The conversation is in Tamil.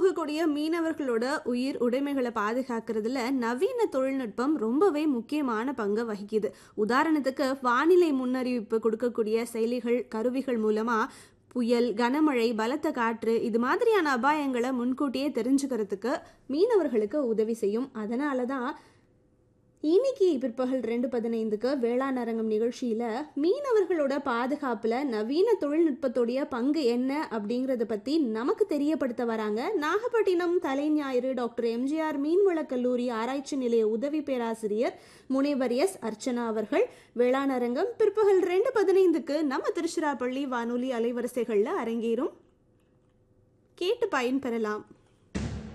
போகக்கூடிய மீனவர்களோட உயிர் உடைமைகளை பாதுகாக்கிறதுல நவீன தொழில்நுட்பம் ரொம்பவே முக்கியமான பங்கு வகிக்குது உதாரணத்துக்கு வானிலை முன்னறிவிப்பு கொடுக்கக்கூடிய செயலிகள் கருவிகள் மூலமா புயல் கனமழை பலத்த காற்று இது மாதிரியான அபாயங்களை முன்கூட்டியே தெரிஞ்சுக்கிறதுக்கு மீனவர்களுக்கு உதவி செய்யும் அதனால தான் இன்னைக்கு பிற்பகல் ரெண்டு பதினைந்துக்கு வேளாண் அரங்கம் நிகழ்ச்சியில மீனவர்களோட பாதுகாப்புல நவீன தொழில்நுட்பத்துடைய பங்கு என்ன அப்படிங்கறத பத்தி நமக்கு தெரியப்படுத்த வராங்க நாகப்பட்டினம் தலைஞாயிறு டாக்டர் எம்ஜிஆர் மீன்வள கல்லூரி ஆராய்ச்சி நிலைய உதவி பேராசிரியர் முனைவர் எஸ் அர்ச்சனா அவர்கள் வேளாண் அரங்கம் பிற்பகல் ரெண்டு பதினைந்துக்கு நம்ம திருச்சிராப்பள்ளி வானொலி அலைவரிசைகள்ல அரங்கேறும் கேட்டு பயன்பெறலாம்